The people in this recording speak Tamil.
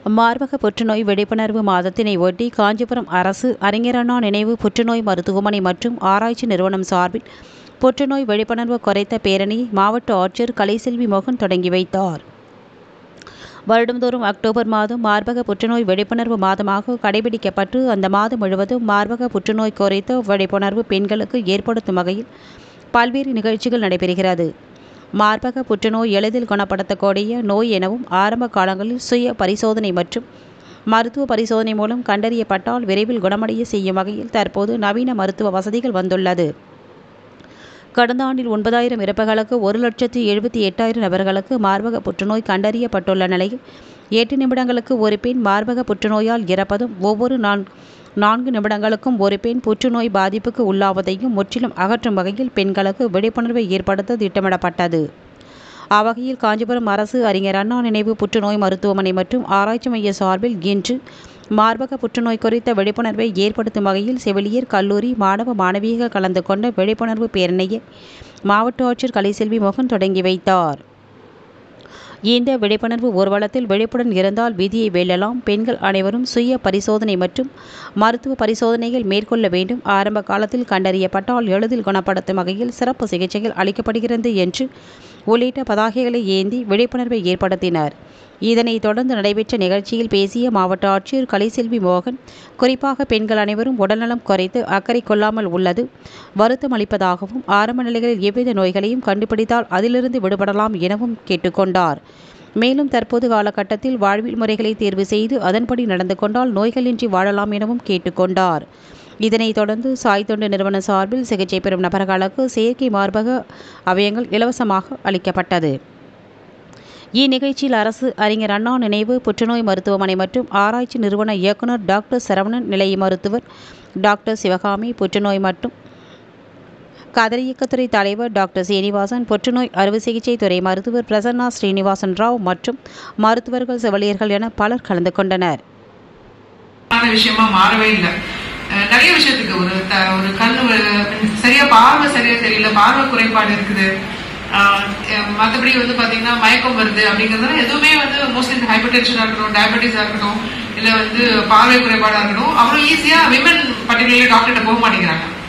மார்பக புற்றுநோய் விழிப்புணர்வு மாதத்தினை ஒட்டி காஞ்சிபுரம் அரசு அறிஞர் அண்ணா நினைவு புற்றுநோய் மருத்துவமனை மற்றும் ஆராய்ச்சி நிறுவனம் சார்பில் புற்றுநோய் விழிப்புணர்வு குறைத்த பேரணியை மாவட்ட ஆட்சியர் கலைசெல்வி மோகன் தொடங்கி வைத்தார் வருடந்தோறும் அக்டோபர் மாதம் மார்பக புற்றுநோய் விழிப்புணர்வு மாதமாக கடைபிடிக்கப்பட்டு அந்த மாதம் முழுவதும் மார்பக புற்றுநோய் குறித்த விழிப்புணர்வு பெண்களுக்கு ஏற்படுத்தும் வகையில் பல்வேறு நிகழ்ச்சிகள் நடைபெறுகிறது மார்பக புற்றுநோய் எளிதில் குணப்படுத்தக்கூடிய நோய் எனவும் ஆரம்ப காலங்களில் சுய பரிசோதனை மற்றும் மருத்துவ பரிசோதனை மூலம் கண்டறியப்பட்டால் விரைவில் குணமடைய செய்யும் வகையில் தற்போது நவீன மருத்துவ வசதிகள் வந்துள்ளது கடந்த ஆண்டில் ஒன்பதாயிரம் இறப்புகளுக்கு ஒரு லட்சத்து எழுபத்தி எட்டாயிரம் நபர்களுக்கு மார்பக புற்றுநோய் கண்டறியப்பட்டுள்ள நிலையில் எட்டு நிமிடங்களுக்கு ஒரு பெண் மார்பக புற்றுநோயால் இறப்பதும் ஒவ்வொரு நான் நான்கு நிமிடங்களுக்கும் ஒரு பெண் புற்றுநோய் பாதிப்புக்கு உள்ளாவதையும் முற்றிலும் அகற்றும் வகையில் பெண்களுக்கு விழிப்புணர்வை ஏற்படுத்த திட்டமிடப்பட்டது அவ்வகையில் காஞ்சிபுரம் அரசு அறிஞர் அண்ணா நினைவு புற்றுநோய் மருத்துவமனை மற்றும் ஆராய்ச்சி மைய சார்பில் இன்று மார்பக புற்றுநோய் குறித்த விழிப்புணர்வை ஏற்படுத்தும் வகையில் செவிலியர் கல்லூரி மாணவ மாணவியர்கள் கலந்து கொண்ட விழிப்புணர்வு பேரணியை மாவட்ட ஆட்சியர் கலைசெல்வி மோகன் தொடங்கி வைத்தார் இந்த விழிப்புணர்வு ஊர்வலத்தில் விழிப்புடன் இருந்தால் விதியை வெல்லலாம் பெண்கள் அனைவரும் சுய பரிசோதனை மற்றும் மருத்துவ பரிசோதனைகள் மேற்கொள்ள வேண்டும் ஆரம்ப காலத்தில் கண்டறியப்பட்டால் எளிதில் குணப்படுத்தும் வகையில் சிறப்பு சிகிச்சைகள் அளிக்கப்படுகிறது என்று உள்ளிட்ட பதாகைகளை ஏந்தி விழிப்புணர்வை ஏற்படுத்தினர் இதனைத் தொடர்ந்து நடைபெற்ற நிகழ்ச்சியில் பேசிய மாவட்ட ஆட்சியர் கலைசெல்வி மோகன் குறிப்பாக பெண்கள் அனைவரும் உடல்நலம் குறைத்து அக்கறை கொள்ளாமல் உள்ளது வருத்தம் அளிப்பதாகவும் ஆரம்ப நிலைகளில் எவ்வித நோய்களையும் கண்டுபிடித்தால் அதிலிருந்து விடுபடலாம் எனவும் கேட்டுக்கொண்டார் மேலும் தற்போது காலகட்டத்தில் வாழ்வியல் முறைகளை தேர்வு செய்து அதன்படி நடந்து கொண்டால் நோய்களின்றி வாழலாம் எனவும் கேட்டுக்கொண்டார் இதனைத் தொடர்ந்து சாய் தொண்டு நிறுவன சார்பில் சிகிச்சை பெறும் நபர்களுக்கு செயற்கை மார்பக அவயங்கள் இலவசமாக அளிக்கப்பட்டது இந்நிகழ்ச்சியில் அரசு அறிஞர் அண்ணா நினைவு புற்றுநோய் மருத்துவமனை மற்றும் ஆராய்ச்சி நிறுவன இயக்குநர் டாக்டர் சரவணன் நிலைய மருத்துவர் டாக்டர் சிவகாமி புற்றுநோய் மற்றும் கதரியக்கத்துறை தலைவர் டாக்டர் சீனிவாசன் புற்றுநோய் அறுவை சிகிச்சை துறை மருத்துவர் பிரசன்னா ஸ்ரீனிவாசன் ராவ் மற்றும் மருத்துவர்கள் செவிலியர்கள் என பலர் கலந்து கொண்டனர் விஷயமா மாறவே இல்லை நிறைய விஷயத்துக்கு ஒரு த- ஒரு கண்ணு சரியா பார்வை சரியா தெரியல பார்வை குறைபாடு இருக்குது மற்றபடி வந்து பாத்தீங்கன்னா மயக்கம் வருது அப்படிங்கிறது எதுவுமே வந்து மோஸ்ட்லி ஹைப்பர் டென்ஷனா இருக்கட்டும் டயபெட்டிஸா இருக்கட்டும் இல்ல வந்து பார்வை குறைபாடா இருக்கட்டும் அவ்வளவு ஈஸியா விமன் பர்டிகுலர்லி டாக்டர்கிட்ட போக மாட்டேங்கிறாங்க